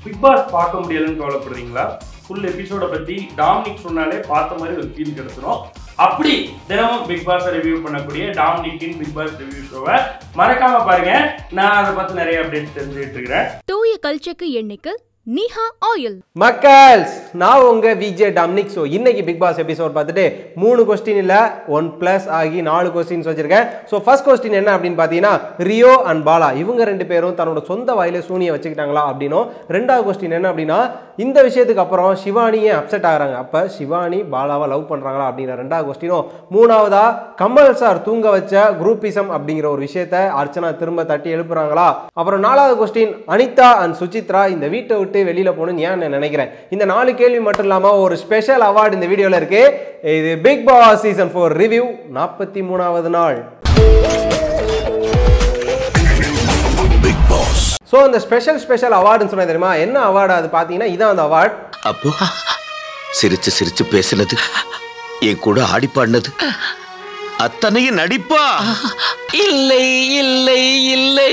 big pass பார்க்க முடியலன்னு கவலைப்படுறீங்களா full எபிசோட பத்தி டாமினிக் சொன்னாலே பார்த்த மாதிரி ஒரு ஃபீல் கிடைச்சிரும் அப்படி தினமும் பிக் பாஸ் ரிவ்யூ பண்ணக்கூடிய டாமினிக்கின் பிக் பாஸ் ரிவ்யூ ஷோவை மறக்காம பாருங்க நான் அதை பத்தி நிறைய அப்டேட் தெரிஞ்சுக்கிட்டு இருக்கிறேன் தூய கல்ச்சக்கு எண்ணெய்க்கு நீஹா ஆயில் மக்கள்ஸ் நான் உங்க விஜே டாமினிக் ஸோ இன்னைக்கு பிக் பாஸ் எபிசோட் பார்த்துட்டு மூணு கொஸ்டின் இல்லை ஒன் ப்ளஸ் ஆகி நாலு கொஸ்டின்ஸ் வச்சிருக்கேன் ஸோ ஃபர்ஸ்ட் கொஸ்டின் என்ன அப்படின்னு பார்த்தீங்கன்னா ரியோ அண்ட் பாலா இவங்க ரெண்டு பேரும் தன்னோட சொந்த வாயில சூனியை வச்சுக்கிட்டாங்களா அப்படின்னும் ரெண்டாவது கொஸ்டின் என்ன அப்படின்னா இந்த விஷயத்துக்கு அப்புறம் சிவானியே அப்செட் ஆகுறாங்க அப்போ சிவானி பாலாவை லவ் பண்ணுறாங்களா அப்படிங்கிற ரெண்டாவது கொஸ்டினும் மூணாவதா கமல் சார் தூங்க வச்ச குரூப்பிசம் அப்படிங்கிற ஒரு விஷயத்த அர்ச்சனா திரும்ப தட்டி எழுப்புறாங்களா அப்புறம் நாலாவது கொஸ்டின் அனிதா அண்ட் சுசித்ரா இந்த வீட்டை விட்டு வெளியில போகணும்னு ஏன் நான் நினைக்கிறேன் இந்த நாலு கேள்வி மட்டும் இல்லாமல் ஒரு ஸ்பெஷல் அவார்டு இந்த வீடியோவில் இருக்கு இது Bigg Boss season four review நாற்பத்தி மூணாவது நாள் ஸோ இந்த ஸ்பெஷல் ஸ்பெஷல் அவார்டுன்னு சொன்னது தெரியுமா என்ன அவார்டு அது பார்த்தீங்கன்னா இதான் அந்த அவார்ட் அப்போ சிரிச்சு சிரிச்சு பேசினது என் கூட ஆடி பாடினது அத்தனையும் நடிப்பா இல்லை இல்லை இல்லை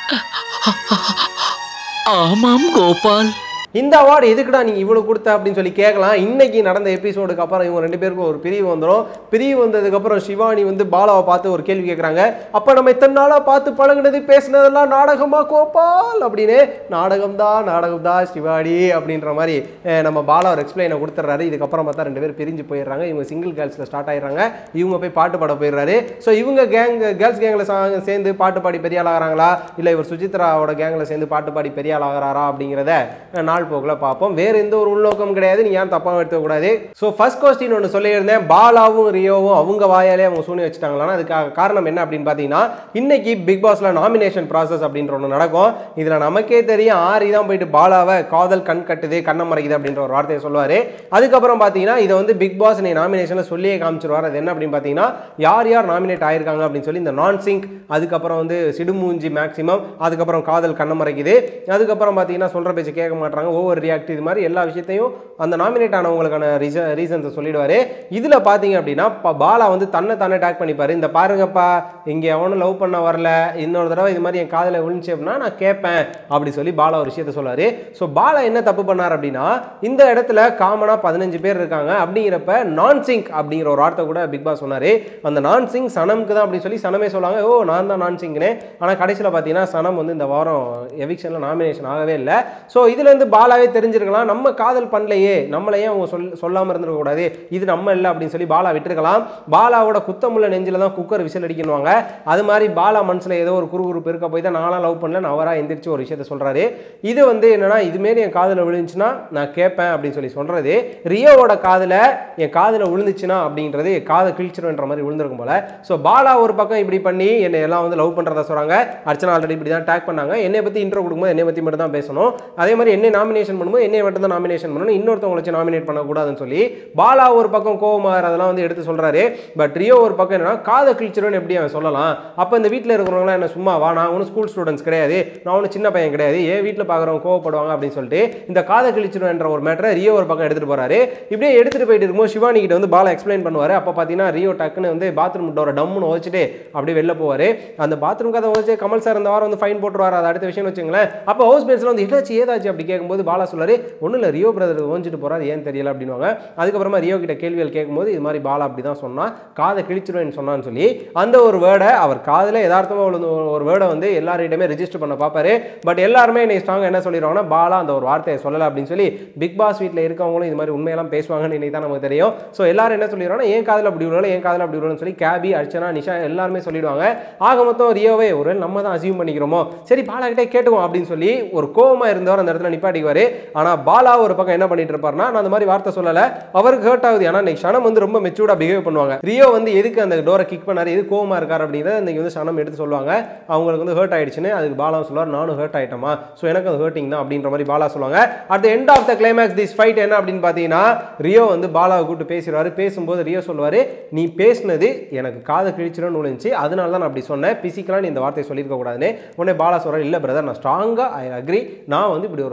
ஆமாம் கோபால் இந்த அவார்டு எதுக்குடா நீ இவ்வளவு கொடுத்த அப்படின்னு சொல்லி கேட்கலாம் இன்னைக்கு நடந்த எபிசோடுக்கு அப்புறம் இவங்க ரெண்டு பேருக்கும் ஒரு பிரிவு வந்துடும் பிரிவு வந்ததுக்கு அப்புறம் சிவானி வந்து பாலாவை பார்த்து ஒரு கேள்வி கேட்குறாங்க அப்ப நம்ம இத்தனை நாளா பார்த்து பழகுனது பேசுனதெல்லாம் நாடகமா கோபால் அப்படின்னு நாடகம் தான் நாடகம் தான் சிவானி அப்படின்ற மாதிரி அஹ், நம்ம பாலா ஒரு எக்ஸ்பிளைனை கொடுத்துட்றாரு இதுக்கப்புறம் பார்த்தா ரெண்டு பேரும் பிரிஞ்சு போயிடுறாங்க இவங்க சிங்கிள் கேர்ள்ஸில் ஸ்டார்ட் ஆயிடுறாங்க இவங்க போய் பாட்டு பாட போயிடுறாரு ஸோ இவங்க கேங் கேர்ள்ஸ் கேங்கில் சேர்ந்து பாட்டு பாடி பெரிய ஆள் ஆகிறாங்களா இல்லை இவர் சுஜித்ராவோட கேங்கில் சேர்ந்து பாட்டு பாடி பெரிய ஆள் ஆகிறாரா அப்படிங்கிறத அஹ், நாள் போக்கில் பார்ப்போம் வேற எந்த ஒரு உள்நோக்கம் கிடையாது நீ யாரும் தப்பாக எடுத்துக்கூடாது ஸோ ஃபர்ஸ்ட் கொஸ்டின் ஒன்று சொல்லியிருந்தேன் பாலாவும் ரியோவும் அவங்க வாயாலே அவங்க சூனி வச்சுட்டாங்களான்னா அதுக்காக காரணம் என்ன அப்படின்னு பார்த்தீங்கன்னா இன்னைக்கு பிக் பாஸ்ல நாமினேஷன் ப்ராசஸ் அப்படின்ற ஒன்று நடக்கும் இதில் நமக்கே தெரியும் ஆரி தான் போயிட்டு பாலாவை காதல் கண் கட்டுது கண்ணை மறைக்குது அப்படின்ற ஒரு வார்த்தையை சொல்லுவார் அதுக்கப்புறம் பார்த்தீங்கன்னா இதை வந்து பிக் பாஸ் நீ நாமினேஷனில் சொல்லியே காமிச்சிருவார் அது என்ன அப்படின்னு பார்த்தீங்கன்னா யார் யார் நாமினேட் ஆயிருக்காங்க அப்படின்னு சொல்லி இந்த நான் சிங்க் அதுக்கப்புறம் வந்து சிடுமூஞ்சி மேக்ஸிமம் அதுக்கப்புறம் காதல் கண்ணை மறைக்குது அதுக்கப்புறம் பார்த்தீங்கன்னா சொல்கிற பேச்சு கேட்க மாட்டாங்க ஓவர் ரியாக்ட் இது மாதிரி எல்லா விஷயத்தையும் அந்த நாமினேட் ஆனவங்களுக்கான ரீச ரீசன்ஸை சொல்லிடுவார் இதில் பார்த்தீங்க அப்படின்னா ப- பாலா வந்து தன்னை தானே டேக் பண்ணிப்பாரு இந்த பாருங்கப்பா இங்கே எவனும் லவ் பண்ண வரல இன்னொரு தடவை இது மாதிரி என் காதில் விழுந்துச்சு அப்படின்னா நான் கேட்பேன் அப்படி சொல்லி பாலா ஒரு விஷயத்த சொல்லுவார் ஸோ பாலா என்ன தப்பு பண்ணார் அப்படின்னா இந்த இடத்துல காமனாக பதினஞ்சு பேர் இருக்காங்க அப்படிங்கிறப்ப நான் சிங்க் அப்படிங்கிற ஒரு வார்த்தை கூட பிக் பாஸ் சொன்னார் அந்த நான் சிங் சனம்க்கு தான் அப்படி சொல்லி சனமே சொல்லுவாங்க ஓ நான் தான் நான் சிங்னு ஆனால் கடைசியில் பார்த்தீங்கன்னா சனம் வந்து இந்த வாரம் எவிக்ஷனில் நாமினேஷன் ஆகவே இல்லை ஸோ இதுலேருந்து பாலாவே தெரிஞ்சிருக்கலாம் நம்ம காதல் பண்ணலையே நம்மளையே அவங்க சொல் சொல்லாமல் இருந்திருக்க கூடாது இது நம்ம இல்லை அப்படின்னு சொல்லி பாலா விட்டுருக்கலாம் பாலாவோட குத்தமுள்ள நெஞ்சில் தான் குக்கர் விசில் அடிக்கணுவாங்க அது மாதிரி பாலா மனசில் ஏதோ ஒரு குறுகுறுப்பு இருக்க போய் தான் நானும் லவ் பண்ணல நான் அவராக எந்திரிச்சு ஒரு விஷயத்த சொல்கிறாரு இது வந்து என்னன்னா இதுமாரி என் காதில் விழுந்துச்சுன்னா நான் கேட்பேன் அப்படின்னு சொல்லி சொல்கிறது ரியோவோட காதில் என் காதில் விழுந்துச்சுன்னா அப்படின்றது காதை கிழிச்சிருன்ற மாதிரி விழுந்திருக்கும் போல ஸோ பாலா ஒரு பக்கம் இப்படி பண்ணி என்னை எல்லாம் வந்து லவ் பண்ணுறதா சொல்கிறாங்க அர்ச்சனா ஆல்ரெடி இப்படி தான் டேக் பண்ணாங்க என்னை பற்றி இன்ட்ரோ கொடுக்கும்போது என்னை பற்றி மட்டும் தான் பேசணும் அதே மாதிரி என்னை நாமினேஷன் பண்ணும்போது என்னை மட்டும் தான் நாமினேஷன் பண்ணணும் இன்னொருத்தவங்களை வச்சு நாமினேட் பண்ணக்கூடாதுன்னு சொல்லி பாலா ஒரு பக்கம் கோவமார் அதெல்லாம் வந்து எடுத்து சொல்கிறாரு பட் ரியோ ஒரு பக்கம் என்னன்னா காதை கிழிச்சிருன்னு எப்படி அவன் சொல்லலாம் அப்போ இந்த வீட்டில் இருக்கிறவங்களாம் என்ன சும்மாவா நான் ஒன்றும் ஸ்கூல் ஸ்டூடெண்ட்ஸ் கிடையாது நான் ஒன்றும் சின்ன பையன் கிடையாது ஏன் வீட்டில் பார்க்குறவங்க கோவப்படுவாங்க அப்படின்னு சொல்லிட்டு இந்த காதை கிழிச்சிருன்ற ஒரு மேட்டரை ரியோ ஒரு பக்கம் எடுத்துகிட்டு போகிறாரு இப்படியே எடுத்துகிட்டு போயிட்டு இருக்கும்போது சிவானி கிட்ட வந்து பாலா எக்ஸ்பிளைன் பண்ணுவார் அப்போ பார்த்தீங்கன்னா ரியோ டக்குன்னு வந்து பாத்ரூம் டோரை டம்முன்னு வச்சுட்டு அப்படியே வெளில போவார் அந்த பாத்ரூம் கதை வச்சு கமல் சார் இந்த வாரம் வந்து ஃபைன் போட்டுருவார் அது அடுத்த விஷயம் வச்சுங்களேன் அப்போ ஹவுஸ் மேட்ஸில் வந்து என்னாச்சு ஏதாச்சு அப்படி கேட்கும்போது பாலா சொல்லாரு ஒன்றும் இல்லை ரியோ பிரதர் ஓஞ்சிட்டு போறாரு ஏன் தெரியல அப்படின்னுவாங்க அதுக்கப்புறமா ரியோ கிட்ட கேள்விகள் கேட்கும்போது இது மாதிரி பாலா அப்படி தான் சொன்னா காதை கிழிச்சிருவேன்னு சொன்னான்னு சொல்லி அந்த ஒரு வேர்டை அவர் காதில் யதார்த்தமாக விழுந்த ஒரு- ஒரு வேர்டை வந்து எல்லார்கிட்டயுமே ரெஜிஸ்டர் பண்ண பார்ப்பாரு பட் எல்லாருமே இன்னைக்கு ஸ்ட்ராங் என்ன சொல்லிடுவாங்கன்னா பாலா அந்த ஒரு வார்த்தையை சொல்லலை அப்படின்னு சொல்லி பிக் பாஸ் வீட்டில் இருக்கவங்களும் இது மாதிரி உண்மையெல்லாம் பேசுவாங்கன்னு இன்னைக்கு தான் நமக்கு தெரியும் ஸோ எல்லாரும் என்ன சொல்லிடுவாங்கன்னா ஏன் காதில் அப்படி விழுவல ஏன் காதில் அப்படி விழுவலன்னு சொல்லி கேபி அர்ச்சனா நிஷா எல்லாருமே சொல்லிடுவாங்க ஆக மொத்தம் ரியோவே ஒரு நம்ம தான் அசியூம் பண்ணிக்கிறோமோ சரி பாலா கிட்டே கேட்டுவோம் அப்படின்னு சொல்லி ஒரு கோவமா இருந்தவர் அந்த இடத்துல நிப்பாட்டிக்குவாரு ஆனா பாலா ஒரு பக்கம் என்ன பண்ணிட்டு இருப்பாருன்னா நான் அந்த மாதிரி வார்த்தை சொல்லல அவருக்கு ஹர்ட் ஆகுது ஏன்னா இன்னைக்கு சனம் வந்து ரொம்ப மெச்சூர்டா பிஹேவ் பண்ணுவாங்க ரியோ வந்து எதுக்கு அந்த டோரை கிக் பண்ணாரு எது கோவமா இருக்காரு அப்படிங்கிறத இன்னைக்கு வந்து சனம் எடுத்து சொல்லுவாங்க அவங்களுக்கு வந்து ஹர்ட் ஆயிடுச்சுன்னு அதுக்கு பாலா சொல்லுவார் நானும் ஹர்ட் ஆயிட்டமா ஸோ எனக்கு அது ஹர்ட்டிங் தான் அப்படின்ற மாதிரி பாலா சொல்லுவாங்க at the end of the climax this fight என்ன அப்படின்னு பார்த்தீங்கன்னா ரியோ வந்து பாலாவை கூப்பிட்டு பேசிடுவாரு பேசும்போது ரியோ சொல்லுவாரு நீ பேசுனது எனக்கு காதை கிழிச்சிடும் விழுந்துச்சு அதனால தான் நான் அப்படி சொன்னேன் பிசிக்கலாக நீ இந்த வார்த்தையை சொல்லியிருக்க கூடாதுன்னு உடனே பாலா சொல்கிறார் இல்லை பிரதர் நான் ஸ்ட்ராங்காக ஐ அக்ரி நான் வந்து இப்படி ஒரு வார்த்தையை சொல்லலை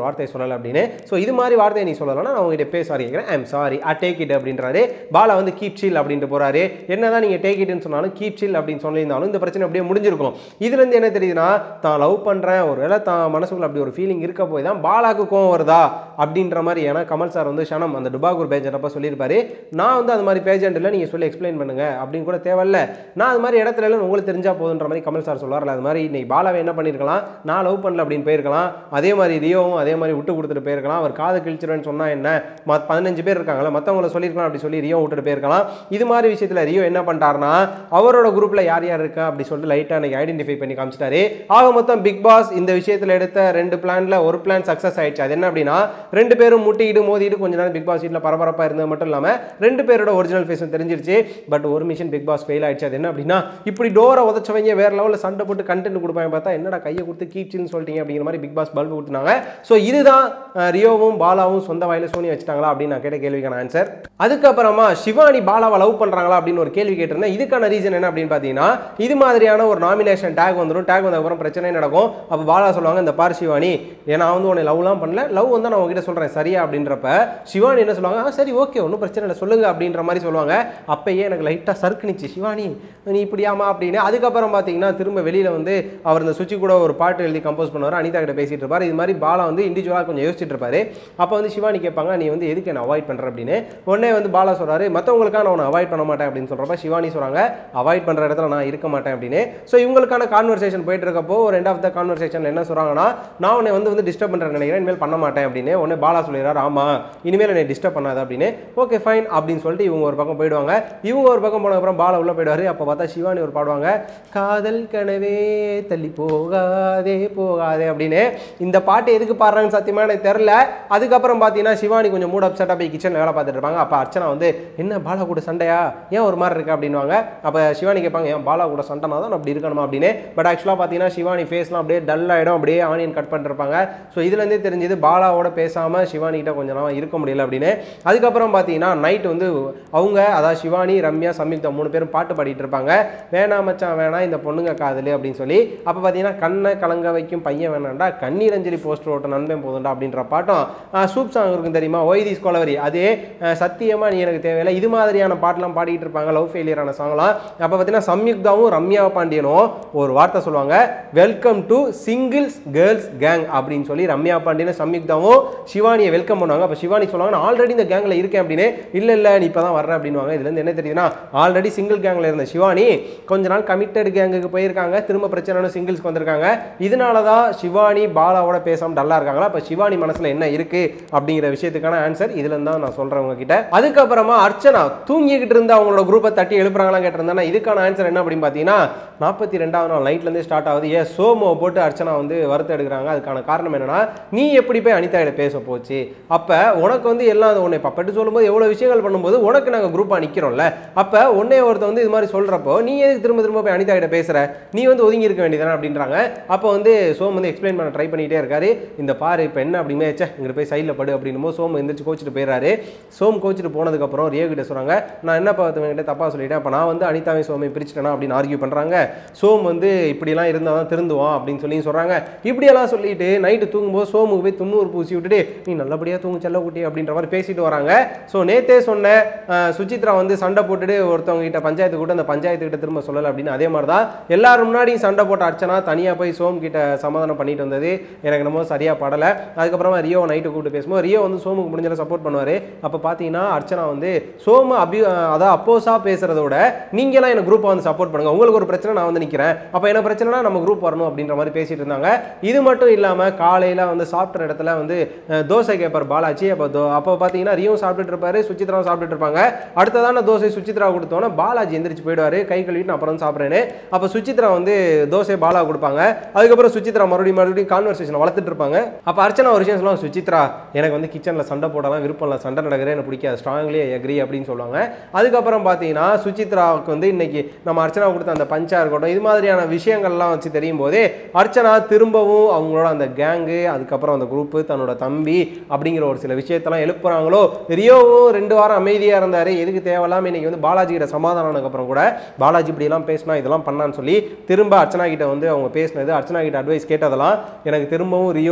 சொல்லலை அப்படின்னு ஸோ இது மாதிரி வார்த்தையை நீ சொல்லலைன்னா நான் உங்ககிட்ட பேச சாரி கேட்குறேன் I'm sorry I take it அப்படின்றாரு பாலா வந்து கீப் சில் அப்படின்ட்டு போறாரு என்னதான் நீங்கள் டேக் இட்னு சொன்னாலும் கீப் சில் அப்படின்னு சொல்லியிருந்தாலும் இந்த பிரச்சனை அப்படியே முடிஞ்சிருக்கும் இதுலேருந்து என்ன தெரியுதுன்னா தான் லவ் பண்ணுறேன் ஒருவேளை தான் மனசுக்குள்ள அப்படி ஒரு ஃபீலிங் இருக்க போய் தான் பாலாக்கு கோவம் வருதா அப்படின்ற மாதிரி ஏன்னா கமல் சார் வந்து ஷனம் அந்த டுபாகூர் பேஜெண்ட் அப்போ சொல்லியிருப்பாரு நான் வந்து அது மாதிரி பேஜெண்ட் இல்லை நீங்கள் சொல்லி எக்ஸ்பிளைன் பண்ணுங்க அப்படின்னு கூட தேவையில்ல நான் அது மாதிரி இடத்துல இல்லை உங்களுக்கு தெரிஞ்சா போதுன்ற மாதிரி கமல் சார் சொல்லுவார்ல அது மாதிரி இன்னைக்கு பாலாவை என்ன பண்ணியிருக்கலாம் நான் லவ் பண்ணல அப்படின்னு போயிருக்கலாம் அதே மாதிரி ரியோவும் அதே மாதிரி விட்டு கொடுத்துட்டு போயிருக்கலாம் அவர் காது கிழிச்சிருவேன்னு சொன்னா என்ன ம- பதினஞ்சு பேர் இருக்காங்களா மற்றவங்கள சொல்லியிருக்கலாம் அப்படி சொல்லி ரியோ விட்டுட்டு போயிருக்கலாம் இது மாதிரி விஷயத்தில் ரியோ என்ன பண்ணிட்டாருன்னா அவரோட குரூப்ல யார் யார் இருக்கா அப்படி சொல்லிட்டு லைட்டாக அன்னைக்கு ஐடென்டிஃபை பண்ணி காமிச்சிட்டாரு ஆக மொத்தம் பிக் பாஸ் இந்த விஷயத்தில் எடுத்த ரெண்டு பிளான்ல ஒரு பிளான் சக்ஸஸ் ஆயிடுச்சு அது என்ன அப்படின்னா ரெண்டு பேரும் முட்டிக்கிட்டு மோதிட்டு கொஞ்ச நேரம் பிக் பாஸ் வீட்டில் பரபரப்பாக இருந்தது மட்டும் இல்லாமல் ரெண்டு பேரோட ஒரிஜினல் ஃபேஸும் தெரிஞ்சிருச்சு பட் ஒரு மிஷன் பிக் பாஸ் ஃபெயில் ஆயிடுச்சு அது என்ன அப்படின்னா இப்படி டோரை உதச்சவங்க வேற லெவலில் சண்டை போட்டு கண்டென்ட் கொடுப்பாங்க பார்த்தா என்னடா கையை கொடுத்து கீப்ச்சின்னு சொல்லிட்டீங்க அப்படிங்கிற மாதிரி பிக் பாஸ் பல்பு கொடுத்துனாங்க ஸோ இதுதான் அஹ், ரியோவும் பாலாவும் சொந்த வாயில சோனி வச்சுட்டாங்களா அப்படின்னு நான் கேட்ட கேள்விக்கான ஆன்சர் அதுக்கப்புறமா சிவானி பாலாவை லவ் பண்றாங்களா அப்படின்னு ஒரு கேள்வி கேட்டிருந்தேன் இதுக்கான ரீசன் என்ன அப்படின்னு பார்த்தீங்கன்னா இது மாதிரியான ஒரு நாமினேஷன் டேக் வந்துடும் டேக் வந்ததுக்கப்புறம் பிரச்சனை நடக்கும் அப்போ பாலா சொல்லுவாங்க இந்த பார் சிவானி ஏன்னா நான் வந்து உன்னை லவ்லாம் பண்ணல லவ் வந்து நான் உங்ககிட்ட சொல்றேன் சரியா அப்படின்றப்ப சிவானி என்ன சொல்லுவாங்க "ஆ, சரி ஓகே ஒன்றும் பிரச்சனை இல்லை சொல்லுங்க அப்படின்ற மாதிரி சொல்லுவாங்க அப்பயே எனக்கு லைட்டாக சறுக்குனிச்சு சிவானி நீ இப்படியாமா அப்படின்னு அதுக்கப்புறம் பார்த்தீங்கன்னா திரும்ப வெளியில வந்து அவர் இந்த சுச்சி கூட ஒரு பாட்டு எழுதி கம்போஸ் பண்ணுவார் அனிதா கிட்ட பேசிட்டு இருப்பார் இது மாதிரி பாலா வந்து இண்டிவிஜுவலாக கொஞ்சம் யோசிச்சுட்டு இருப்பாரு அப்போ வந்து சிவானி கேட்பாங்க நீ வந்து எதுக்கு என்ன அவாய்ட் பண்ற அப்படின்னு உடனே வந்து பாலா சொல்றாரு மற்றவங்களுக்காக நான் உன்னை அவாய்ட் பண்ண மாட்டேன் அப்படின்னு சொல்றப்ப சிவானி சொல்றாங்க அவாய்ட் பண்ற இடத்துல நான் இருக்க மாட்டேன் அப்படின்னு ஸோ இவங்களுக்கான கான்வர்சேஷன் போயிட்டு இருக்கப்போ ஒரு எண்ட் ஆஃப் த கான்வர்சேஷன் என்ன சொல்றாங்கன்னா நான் உன்னை வந்து வந்து டிஸ்டர்ப் பண்றேன் நினைக்கிறேன் இனிமேல் பண்ண மாட்டேன் அப்படின்னு உடனே பாலா சொல்லிடுறாரு ஆமா இனிமேல் என்னை டிஸ்டர்ப் பண்ணாத அப்படின்னு ஓகே ஃபைன் அப்படின்னு சொல்லிட்டு இவங்க ஒரு பக்கம் போயிடுவாங்க இவங்க ஒரு பக்கம் போன அப்புறம் பாலா உள்ள போயிடுவாரு அப்போ பார்த்தா சிவானி ஒரு பாடுவாங்க காதல் கனவே தள்ளி போகாதே போகாதே அப்படின்னு இந்த பாட்டு எதுக்கு பாடுறாங்கன்னு சத்தியமா எனக்கு தெரில அதுக்கப்புறம் பார்த்தீங்கன்னா சிவானி கொஞ்சம் மூட் அப்செட்டாக போய் கிச்சனில் வேலை பார்த்துட்டு இருப்பாங்க அப்போ அர்ச்சனா வந்து என்ன பாலா கூட சண்டையா ஏன் ஒரு மாதிரி இருக்கு அப்படின்னுவாங்க அப்போ சிவானி கேட்பாங்க ஏன் பாலா கூட சண்டைனா தான் நான் அப்படி இருக்கணுமா அப்படின்னு பட் ஆக்சுவலாக பார்த்தீங்கன்னா சிவானி ஃபேஸ்லாம் அப்படியே டல் ஆகிடும் அப்படியே ஆனியன் கட் பண்ணிருப்பாங்க ஸோ இதுலேருந்தே தெரிஞ்சது பாலாவோட பேசாமல் சிவானி கிட்ட கொஞ்ச நாள் இருக்க முடியல அப்படின்னு அதுக்கப்புறம் பார்த்தீங்கன்னா நைட் வந்து அவங்க அதாவது சிவானி ரம்யா சம்யுக்தா மூணு பேரும் பாட்டு பாடிட்டு இருப்பாங்க வேணாம் மச்சான் வேணாம் இந்த பொண்ணுங்க காதலு அப்படின்னு சொல்லி அப்போ பார்த்தீங்கன்னா கண்ணை கலங்க வைக்கும் பையன் வேணாண்டா கண்ணீரஞ்சலி போஸ்டர் ஓட்ட நண்பன் போதுண்டா அப்படின்ற பாட்டம் ஆஹ், சூப் சாங் இருக்கும் தெரியுமா ஒய்தி ஸ்கோலவரி அதே ஆஹ், சத்தியமா நீ எனக்கு தேவையில்லை இது மாதிரியான பாட்டெலாம் பாடிட்டு இருப்பாங்க லவ் ஃபெயிலியரான சாங்லாம் அப்போ பார்த்தீங்கன்னா சம்யுக்தாவும் ரம்யா பாண்டியனும் ஒரு வார்த்தை சொல்லுவாங்க welcome to singles girls gang அப்படின்னு சொல்லி ரம்யா பாண்டியனும் சம்யுக்தாவும் சிவானியை வெல்கம் பண்ணுவாங்க அப்போ சிவானி சொல்லுவாங்க நான் ஆல்ரெடி இந்த கேங்கில் இருக்கேன் அப்படின்னு இல்லை இல்லை நீ இப்போ தான் வர்ற அப்படின்வாங்க இதுலேருந்து என்ன தெரியுதுன்னா ஆல்ரெடி சிங்கிள் கேங்கில் இருந்த சிவானி கொஞ்ச நாள் கமிட்டட் கேங்குக்கு போயிருக்காங்க திரும்ப பிரச்சனை சிங்கிள்ஸ்க்கு வந்திருக்காங்க இதனால தான் சிவானி பாலாவோட பேசாம டல்லா இருக்காங்களா அப்போ சிவானி மனசுல என்ன இருக்கு அப்படிங்கிற விஷயத்துக்கான ஆன்சர் இதுல இருந்து தான் நான் சொல்றேன் உங்ககிட்ட அதுக்கப்புறமா அர்ச்சனா தூங்கிக்கிட்டு இருந்த அவங்களோட குரூப்பை தட்டி எழுப்புறாங்களா கேட்டிருந்தேன்னா இதுக்கான ஆன்சர் என்ன அப்படின்னு பார்த்தீங்கன்னா நாற்பத்தி ரெண்டாவது நாள் நைட்ல இருந்தே ஸ்டார்ட் ஆகுது ஏன் சோமோ போட்டு அர்ச்சனா வந்து வறுத்து எடுக்கிறாங்க அதுக்கான காரணம் என்னன்னா நீ எப்படி போய் அனிதா கிட்ட பேச போச்சு அப்ப உனக்கு வந்து எல்லாம் உன்னை பப்பட்டு சொல்லும்போது எவ்வளவு விஷயங்கள் பண்ணும்போது உனக்கு நாங்க குரூப்பா நிக்கிறோம்ல அப்ப உன்னை ஒருத்தன் வந்து இது மாதிரி சொல்றப்போ நீ எதுக்கு திரும்ப திரும்ப போய் அனிதா கிட்ட பேசுற நீ வந்து ஒதுங்கி இருக்க வேண்டியதானே அப்படின்றாங்க அப்போ வந்து சோம் வந்து எக்ஸ்பிளைன் பண்ண ட்ரை பண்ணிட்டே இருக்காரு இந்த பாரு இப்போ என்ன அப்படிமே ச்சே இங்கிட்டு போய் சைடில் படு அப்படின்னும் போது சோம் எந்திரிச்சு கோச்சிட்டு போயிடுறாரு சோம் கோச்சிட்டு போனதுக்கப்புறம் ரியோ கிட்ட சொல்றாங்க நான் என்ன பார்த்தவங்க கிட்ட தப்பா சொல்லிட்டேன் அப்போ நான் வந்து அனிதாவை சோமை பிரிச்சுட்டேனா அப்படின்னு ஆர்கியூ பண்றாங்க சோம் வந்து இப்படிலாம் இருந்தால் தான் திருந்துவான் அப்படின்னு சொல்லி சொல்றாங்க இப்படியெல்லாம் சொல்லிட்டு நைட்டு தூங்கும்போது சோமுக்கு போய் துண்ணூறு பூசி விட்டுட்டு நீ நல்லபடியாக தூங்கு செல்ல குட்டி அப்படின்ற மாதிரி பேசிட்டு வராங்க ஸோ நேத்தே சொன்ன அஹ், சுசித்ரா வந்து சண்டை போட்டுட்டு ஒருத்தவங்க கிட்ட பஞ்சாயத்து கூட்ட அந்த பஞ்சாயத்து கிட்ட திரும்ப சொல்லலை அப்படின்னு அதே மாதிரி தான் எல்லாரும் முன்னாடியும் சண்டை போட்ட அர்ச்சனா தனியாக போய் சோம் கிட்ட சமாதானம் பண்ணிட்டு வந்தது எனக்கு என்னமோ சரியாக படலை அதுக்கப்புறமா ரியோ நைட்டு கூப்பிட்டு பேசும்போது ரியோ வந்து சோமுக்கு முடிஞ்சல சப்போர்ட் பண்ணுவார் அப்போ பார்த்தீங்கன்னா அர்ச்சனா வந்து சோமு அபி அதான் அப்போஸாக பேசுறத விட நீங்களாம் எனக்கு குரூப்பை வந்து சப்போர்ட் பண்ணுங்க உங்களுக்கு ஒரு பிரச்சனை நான் வந்து நிற்கிறேன் அப்போ என்ன பிரச்சனைனா நம்ம குரூப் வரணும் அப்படின்ற மாதிரி பேசிட்டு இருந்தாங்க இது மட்டும் இல்லாமல் காலையில் வந்து சாப்பிட்ற இடத்துல வந்து அஹ், தோசை கேட்பார் பாலாஜி அப்போ தோ அப்போ பார்த்தீங்கன்னா ரியும் சாப்பிட்டுட்டு இருப்பாரு சுச்சித்ராவும் சாப்பிட்டுட்டு இருப்பாங்க அடுத்ததான தோசை சுச்சித்ரா கொடுத்தோன்னே பாலாஜி எந்திரிச்சு போயிடுவாரு கை கழுவிட்டு நான் அப்புறம் வந்து சாப்பிட்றேன்னு அப்போ சுச்சித்ரா வந்து தோசை பாலா கொடுப்பாங்க அதுக்கப்புறம் சுச்சித்ரா மறுபடியும் மறுபடியும் கான்வர்சேஷன் வளர்த்துட்டு இருப்பாங்க அப்போ அர்ச்சனா ஒரு விஷயம் சொல்லுவாங்க சுச்சித்ரா எனக்கு வந்து கிச்சனில் சண்டை போடலாம் விருப்பம் இல்லை சண்டை நடக்கிறே எனக்கு பிடிக்காது ஸ்ட்ராங்லி எக்ரி அப்படின்னு சொல்லுவாங்க அதுக்கப்புறம் பார்த்தீங்கன்னா சுச்சித்ராவுக்கு வந்து இன்னைக்கு நம்ம அர்ச்சனா கொடுத்த அந்த பஞ்சா இருக்கட்டும் இது மாதிரியான விஷயங்கள்லாம் வச்சு தெரியும் போதே அர்ச்சனா திரும்பவும் அவங்களோட அந்த கேங்கு அதுக்கப்புறம் அந்த குரூப்பு தன்னோட தம்பி அப்படிங்கிற ஒரு சில விஷயத்தெல்லாம் எழுப்புறாங்களோ ரியோவும் ரெண்டு வாரம் அமைதியாக இருந்தார் எதுக்கு தேவையில்லாம இன்னைக்கு வந்து பாலாஜி கிட்ட சமாதானம் ஆனதுக்கப்புறம் கூட பாலாஜி இப்படியெல்லாம் பேசினா இதெல்லாம் பண்ணான்னு சொல்லி திரும்ப அர்ச்சனா கிட்ட வந்து அவங்க பேசினது அர்ச்சனா கிட்ட அட்வைஸ் கேட்டதெல்லாம் எனக்கு திரும்பவும் ரியோ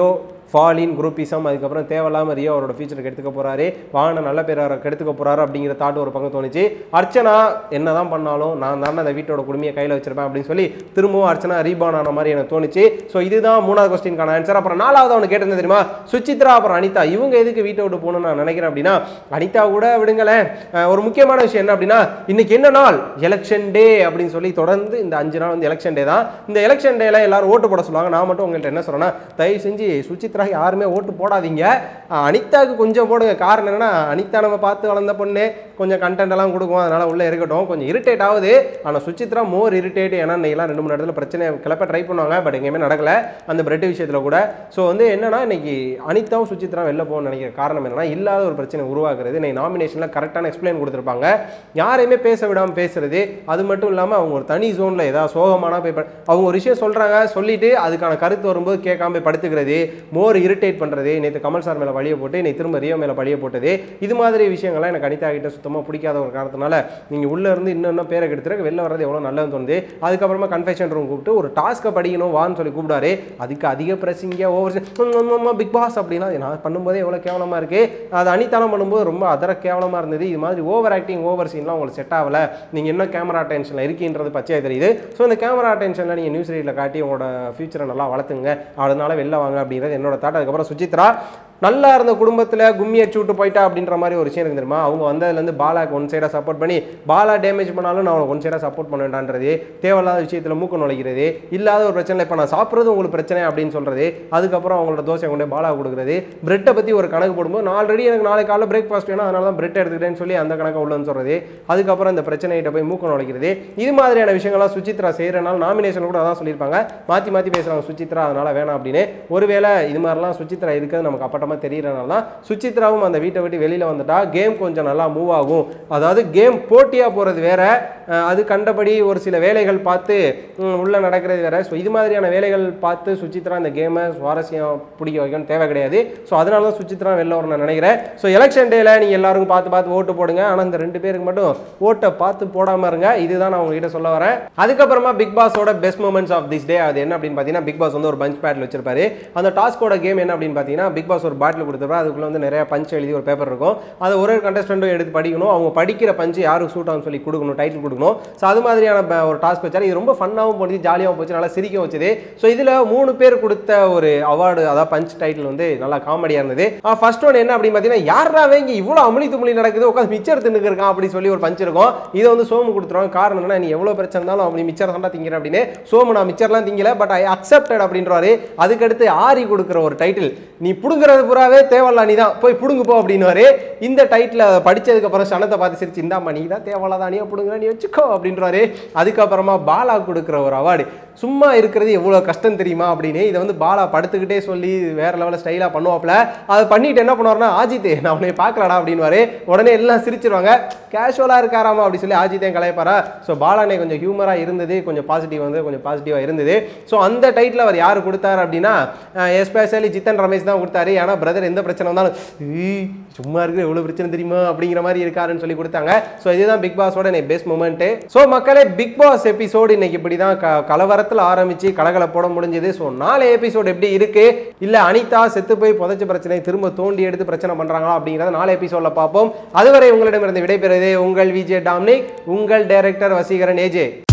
ஃபாலின் குரூப்பிசம் அதுக்கப்புறம் தேவையில்லாம ரியோ அவரோட ஃபியூச்சருக்கு எடுத்துக்க போறாரு வான நல்ல பேர் அவரை கெடுத்துக்க போறாரு அப்படிங்கிற தாட் ஒரு பக்கம் தோணுச்சு அர்ச்சனா என்னதான் பண்ணாலும் நான் தானே அந்த வீட்டோட குடுமையை கையில் வச்சிருப்பேன் அப்படின்னு சொல்லி திரும்பவும் அர்ச்சனா ரீபான் ஆன மாதிரி எனக்கு தோணுச்சு ஸோ இதுதான் மூணாவது கொஸ்டின்கான ஆன்சர் அப்புறம் நாலாவது அவனுக்கு கேட்டிருந்தது தெரியுமா சுசித்ரா அப்புறம் அனிதா இவங்க எதுக்கு வீட்டை விட்டு போகணும்னு நான் நினைக்கிறேன் அப்படின்னா அனிதா கூட விடுங்களேன் அஹ் ஒரு முக்கியமான விஷயம் என்ன அப்படின்னா இன்னைக்கு என்ன நாள் எலெக்ஷன் டே அப்படின்னு சொல்லி தொடர்ந்து இந்த அஞ்சு நாள் வந்து எலெக்ஷன் டே தான் இந்த எலெக்ஷன் டேல எல்லாரும் ஓட்டு போட சொல்லுவாங்க நான் மட்டும் உங்கள்கிட்ட என்ன சொல்றேன்னா தயவு செஞ்சு சுசித்ரா யாருமே ஓட்டு போடாதீங்க அஹ் அனிதாவுக்கு கொஞ்சம் போடுங்க காரணம் என்னன்னா அனிதா நம்ம பார்த்து வளர்ந்த பொண்ணு கொஞ்சம் கண்டென்ட் எல்லாம் கொடுக்கும் அதனால உள்ள இருக்கட்டும் கொஞ்சம் இரிட்டேட் ஆகுது ஆனால் சுசித்ரா மோர் இரிட்டேட் ஏன்னா இன்னைக்கெல்லாம் ரெண்டு மூணு இடத்துல பிரச்சனை கிளப்ப ட்ரை பண்ணுவாங்க பட் எங்கேயுமே நடக்கல அந்த பிரெட் விஷயத்தில் கூட ஸோ வந்து என்னன்னா இன்னைக்கு அனிதாவும் சுசித்ரா வெளில போகணும்னு நினைக்கிற காரணம் என்னன்னா இல்லாத ஒரு பிரச்சனை உருவாக்குறது இன்னைக்கு நாமினேஷனில் கரெக்டான எக்ஸ்பிளைன் கொடுத்துருப்பாங்க யாரையுமே பேச விடாமல் பேசுறது அது மட்டும் இல்லாமல் அவங்க ஒரு தனி ஜோனில் ஏதாவது சோகமான போய் ப- அவங்க ஒரு விஷயம் சொல்கிறாங்க சொல்லிட்டு அதுக்கான கருத்து வரும்போது கேட்காம போய் படுத்துக்கிறது மோர் இரிட்டேட் பண்ணுறது நேற்று கமல் சார் மேலே பழிய போட்டு இன்னைக்கு திரும்ப ரியோ மேலே பழிய போட்டது இது மாதிரி விஷயங்கள்லாம் எனக்கு அனிதா கிட்ட சுத்தமாக பிடிக்காத ஒரு காரணத்தினால நீங்கள் உள்ளே இருந்து இன்னும் இன்னும் பேரை கெடுத்துட்டு வெளில வர்றது எவ்வளோ நல்லதுன்னு தோணுது அதுக்கப்புறமா கன்ஃபெஷன் ரூம் கூப்பிட்டு ஒரு டாஸ்க்கை படிக்கணும் வான்னு சொல்லி கூப்பிடாரு அதுக்கு அதிக பிரசிங்க ஓவர் பிக் பாஸ் அப்படின்னா நான் பண்ணும்போதே எவ்வளோ கேவலமாக இருக்குது அது அனிதானம் பண்ணும்போது ரொம்ப அதர கேவலமாக இருந்தது இது மாதிரி ஓவர் ஆக்டிங் ஓவர் சீன்லாம் உங்களுக்கு செட் ஆகல நீங்கள் இன்னும் கேமரா டென்ஷனில் இருக்கீன்றது பச்சையாக தெரியுது ஸோ இந்த கேமரா டென்ஷனில் நீங்கள் நியூஸ் ரீடில் காட்டி உங்களோட ஃபியூச்சரை நல்லா வளர்த்துங்க அதனால வெளில வாங்க அப்படிங்கிறது என்னோட தாட் அதுக்கப்புறம் சுசித்ரா நல்லா இருந்த குடும்பத்தில் கும்மி அடிச்சு விட்டு போயிட்டா அப்படின்ற மாதிரி ஒரு விஷயம் இருக்கு தெரியுமா அவங்க வந்ததுலேருந்து பாலாக்கு ஒன் சைடாக சப்போர்ட் பண்ணி பாலா டேமேஜ் பண்ணாலும் நான் ஒன் சைடாக சப்போர்ட் பண்ண வேண்டான்றது தேவையில்லாத விஷயத்தில் மூக்கு நுழைக்கிறது இல்லாத ஒரு பிரச்சனை இப்போ நான் சாப்பிட்றது உங்களுக்கு பிரச்சனை அப்படின்னு சொல்கிறது அதுக்கப்புறம் அவங்களோட தோசை கொண்டு போய் பாலா கொடுக்குறது பிரெட்டை பற்றி ஒரு கணக்கு போடும்போது நான் ஆல்ரெடி எனக்கு நாளைக்கு காலைல பிரேக்ஃபாஸ்ட் வேணும் அதனால தான் பிரெட் எடுத்துக்கிட்டேன்னு சொல்லி அந்த கணக்கை உள்ளன்னு சொல்கிறது அதுக்கப்புறம் இந்த பிரச்சனைகிட்ட போய் மூக்கு நுழைக்கிறது இது மாதிரியான விஷயங்கள்லாம் சுசித்ரா செய்கிறனால நாமினேஷன் கூட அதான் சொல்லியிருப்பாங்க மாற்றி மாற்றி பேசுகிறாங்க சுசித்ரா அதனால வேணாம் அப்படின்னு ஒருவேளை இது மாதிரிலாம் சுசித்ரா இருக்கிறது நமக்கு அப்பட்டமாக தெரியறனால தான் சுசித்ராவும் அந்த வீட்டை விட்டு வெளியில் வந்துட்டா கேம் கொஞ்சம் நல்லா மூவ் ஆகும் அதாவது கேம் போட்டியாக போகிறது வேற அஹ் அது கண்டபடி ஒரு சில வேலைகள் பார்த்து ம், உள்ள நடக்கிறது வேற ஸோ இது மாதிரியான வேலைகள் பார்த்து சுசித்ரா இந்த கேமை சுவாரஸ்யம் பிடிக்க வைக்கணும் தேவை கிடையாது ஸோ அதனால தான் சுசித்ரா வெளில வரும் நான் நினைக்கிறேன் ஸோ எலெக்ஷன் டேல நீங்கள் எல்லாருக்கும் பார்த்து பார்த்து ஓட்டு போடுங்க ஆனால் இந்த ரெண்டு பேருக்கு மட்டும் ஓட்டை பார்த்து போடாமல் இருங்க இதுதான் நான் உங்ககிட்ட சொல்ல வரேன் அதுக்கப்புறமா பிக் பாஸோட best moments of this day அது என்ன அப்படின்னு பார்த்தீங்கன்னா பிக் பாஸ் வந்து ஒரு பஞ்ச் பேட்ல வச்சிருப்பாரு அந்த டாஸ்கோட கேம் என்ன அப்படின்னு பார்த்தீங்கன்னா பிக் பாஸ் ஒரு பாட்டில் கொடுத்துருப்பா அதுக்குள்ள வந்து நிறைய பஞ்ச் எழுதி ஒரு பேப்பர் இருக்கும் அதை ஒரு ஒரு கண்டஸ்டண்ட்டும் எடுத்து படிக்கணும் அவங்க படிக்கிற பஞ்சு யாருக்கு சூட் ஆகும்னு சொல்லி கொடுக்கணும் டைட்டில் கொடுக்கணும் ஸோ அது மாதிரியான ப- ஒரு டாஸ்க் வச்சாரு இது ரொம்ப ஃபன்னாகவும் போச்சு ஜாலியாகவும் போச்சு நல்லா சிரிக்க வச்சது ஸோ இதில் மூணு பேர் கொடுத்த ஒரு அவார்டு அதாவது பஞ்ச் டைட்டில் வந்து நல்லா காமெடியாக இருந்தது ஃபர்ஸ்ட் ஒன் என்ன அப்படின்னு பார்த்தீங்கன்னா யாராவே இங்கே இவ்வளோ அமளி துமளி நடக்குது உட்காந்து மிச்சர் தின்னுக்கு இருக்கான் அப்படின்னு சொல்லி ஒரு பஞ்ச் இருக்கும் இதை வந்து சோமு கொடுத்துருவாங்க காரணம் என்ன நீ எவ்வளோ பிரச்சனை இருந்தாலும் அப்படி மிச்சர் தாண்டா திங்கிற அப்படின்னு சோமு நான் மிச்சர்லாம் திங்கல பட் ஐ அக்செப்டட் அப்படின்றாரு அதுக்கடுத்து ஆரி கொடுக்குற ஒரு டைட்டில் நீ புடுங்குறது பூராவே தேவையில்ல நீ தான் போய் புடுங்கு போ அப்படின்னுவாரு இந்த டைட்டில் படிச்சதுக்கு அப்புறம் சனத்தை பார்த்து சிரிச்சு இந்தாம்மா நீ தான் தேவையில்லாத நீ புடுங்குற நீ வச்சுக்கோ அப்படின்றாரு அதுக்கப்புறமா பாலா கொடுக்குற ஒரு அவார்டு சும்மா இருக்கிறது எவ்வளோ கஷ்டம் தெரியுமா அப்படின்னு இதை வந்து பாலா படுத்துக்கிட்டே சொல்லி வேற லெவலில் ஸ்டைலாக பண்ணுவாப்ல அதை பண்ணிட்டு என்ன பண்ணுவார்னா ஆஜித் நான் உன்னை பார்க்கலடா அப்படின்னுவாரு உடனே எல்லாம் சிரிச்சிருவாங்க கேஷுவலாக இருக்காராமா அப்படி சொல்லி ஆஜித்தையும் கலாய்ப்பாரா ஸோ பாலானே கொஞ்சம் ஹியூமராக இருந்தது கொஞ்சம் பாசிட்டிவ் வந்து கொஞ்சம் பாசிட்டிவாக இருந்தது ஸோ அந்த டைட்டில் அவர் யார் கொடுத்தாரு அப்படின்னா எஸ்பெஷலி ஜித்தன் ரமேஷ் தான் கொடுத்தாரு ஏன்னா பிரதர் எந்த பிரச்சனை வந்தாலும் "ஈ, சும்மா இருக்கிற எவ்வளோ பிரச்சனை தெரியுமா அப்படிங்கிற மாதிரி இருக்காருன்னு சொல்லி கொடுத்தாங்க ஸோ இதுதான் பிக் பாஸோட எனக்கு பெஸ்ட் மூமெண்ட்டு ஸோ மக்களே பிக் பாஸ் எபிசோடு இன்னைக்கு இப்படி தான் க கலவரத்தில் ஆரம்பிச்சு கலகலப்போட முடிஞ்சது ஸோ நாலு எபிசோடு எப்படி இருக்கு இல்லை அனிதா செத்து போய் புதைச்ச பிரச்சனை திரும்ப தோண்டி எடுத்து பிரச்சனை பண்ணுறாங்களா அப்படிங்கிறத நாலு எபிசோடில் பார்ப்போம் அதுவரை உங்களிடமிருந்து விடைபெறுவது உங்கள் விஜய் டாம்னிக் உங்கள் டைரக்டர் வசீகரன் ஏஜே